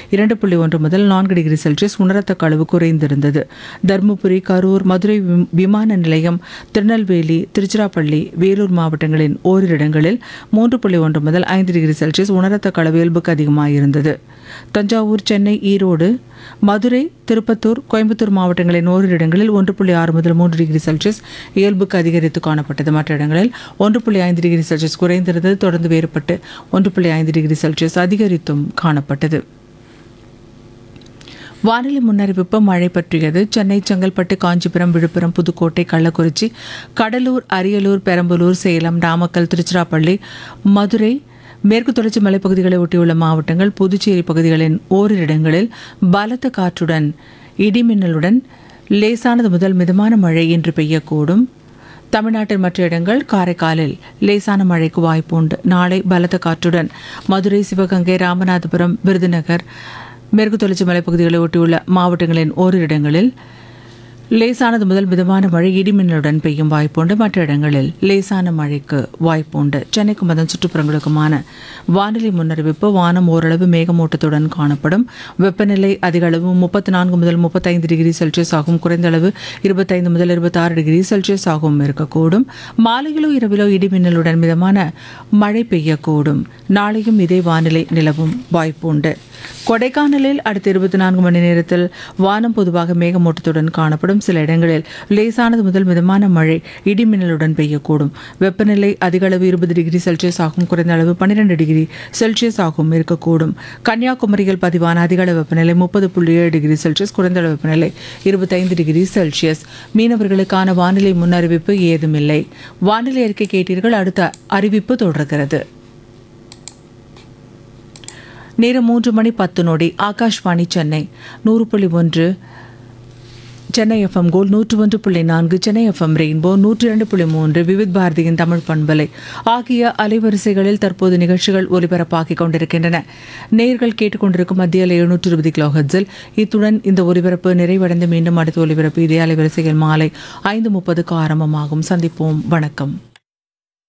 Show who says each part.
Speaker 1: இரண்டு புள்ளி ஒன்று முதல் நான்கு டிகிரி செல்சியஸ் உணரத்தக்க அளவு குறைந்திருந்தது தருமபுரி கரூர் மதுரை விம்- விமான நிலையம் திருநெல்வேலி திருச்சிராப்பள்ளி வேலூர் மாவட்டங்களின் ஓரிரு இடங்களில் மூன்று புள்ளி ஒன்று முதல் ஐந்து டிகிரி செல்சியஸ் உணரத்தக்க அளவு இயல்புக்கு அதிகமாக இருந்தது தஞ்சாவூர் சென்னை ஈரோடு மதுரை திருப்பத்தூர் கோயம்புத்தூர் மாவட்டங்களின் ஓரிரு இடங்களில் ஒன்று புள்ளி ஆறு முதல் மூன்று டிகிரி செல்சியஸ் இயல்புக்கு அதிகரித்து காணப்பட்டது மற்ற இடங்களில் ஒன்று புள்ளி ஐந்து டிகிரி செல்சியஸ் குறைந்திருந்தது தொடர்ந்து வேறுபட்டு ஒன்று புள்ளி ஐந்து டிகிரி செல்சியஸ் அதிகரித்தும் காணப்பட்டது வானிலை முன்னறிவிப்பு மழை பற்றியது சென்னை செங்கல்பட்டு காஞ்சிபுரம் விழுப்புரம் புதுக்கோட்டை கள்ளக்குறிச்சி கடலூர் அரியலூர் பெரம்பலூர் சேலம் நாமக்கல் திருச்சிராப்பள்ளி மதுரை மேற்கு தொடர்ச்சி மலைப்பகுதிகளை ஒட்டியுள்ள மாவட்டங்கள் புதுச்சேரி பகுதிகளின் ஓரிரு இடங்களில் பலத்த காற்றுடன் இடிமின்னலுடன் லேசானது முதல் மிதமான மழை இன்று பெய்யக்கூடும் தமிழ்நாட்டின் மற்ற இடங்கள் காரைக்காலில் லேசான மழைக்கு வாய்ப்பு உண்டு நாளை பலத்த காற்றுடன் மதுரை சிவகங்கை ராமநாதபுரம் விருதுநகர் மேற்கு தொடர்ச்சி மலைப்பகுதிகளை ஒட்டியுள்ள மாவட்டங்களின் ஓரிரு இடங்களில் லேசானது முதல் மிதமான மழை இடிமின்னலுடன் பெய்யும் வாய்ப்புண்டு மற்ற இடங்களில் லேசான மழைக்கு வாய்ப்புண்டு சென்னைக்கும் அதன் சுற்றுப்புறங்களுக்குமான வானிலை முன்னறிவிப்பு வானம் ஓரளவு மேகமூட்டத்துடன் காணப்படும் வெப்பநிலை அதிக அளவு முப்பத்தி நான்கு முதல் முப்பத்தைந்து டிகிரி செல்சியஸ் ஆகும் குறைந்த அளவு இருபத்தைந்து முதல் இருபத்தாறு டிகிரி செல்சியஸ் ஆகவும் இருக்கக்கூடும் மாலையிலோ இரவிலோ இடிமின்னலுடன் மிதமான மழை பெய்யக்கூடும் நாளையும் இதே வானிலை நிலவும் வாய்ப்புண்டு கொடைக்கானலில் அடுத்த இருபத்தி நான்கு மணி நேரத்தில் வானம் பொதுவாக மேகமூட்டத்துடன் காணப்படும் சில இடங்களில் லேசானது முதல் மிதமான மழை இடிமின்னலுடன் பெய்யக்கூடும் வெப்பநிலை அதிக அளவு இருபது டிகிரி செல்சியஸ் ஆகும் குறைந்த அளவு பன்னிரெண்டு டிகிரி செல்சியஸ் ஆகும் இருக்கக்கூடும் கன்னியாகுமரியில் பதிவான அதிக அளவு வெப்பநிலை முப்பது புள்ளி ஏழு டிகிரி செல்சியஸ் குறைந்த அளவு வெப்பநிலை இருபத்தைந்து டிகிரி செல்சியஸ் மீனவர்களுக்கான வானிலை முன்னறிவிப்பு ஏதுமில்லை வானிலை அறிக்கை கேட்டீர்கள் அடுத்த அறிவிப்பு தொடர்கிறது நேரம் மூன்று மணி பத்து நொடி ஆகாஷ்வாணி சென்னை நூறு புள்ளி ஒன்று சென்னை எஃப்எம் கோல் நூற்று ஒன்று புள்ளி நான்கு சென்னை எஃப்எம் ரெயின்போ நூற்றி இரண்டு புள்ளி மூன்று விவித் பாரதியின் தமிழ் பண்பலை ஆகிய அலைவரிசைகளில் தற்போது நிகழ்ச்சிகள் ஒலிபரப்பாகிக் கொண்டிருக்கின்றன நேர்கள் கேட்டுக்கொண்டிருக்கும் மத்திய எழுநூற்று இருபது கிலோ ஹெட்ஸில் இத்துடன் இந்த ஒலிபரப்பு நிறைவடைந்து மீண்டும் அடுத்த ஒலிபரப்பு இதே அலைவரிசையில் மாலை ஐந்து முப்பதுக்கு ஆரம்பமாகும் சந்திப்போம் வணக்கம்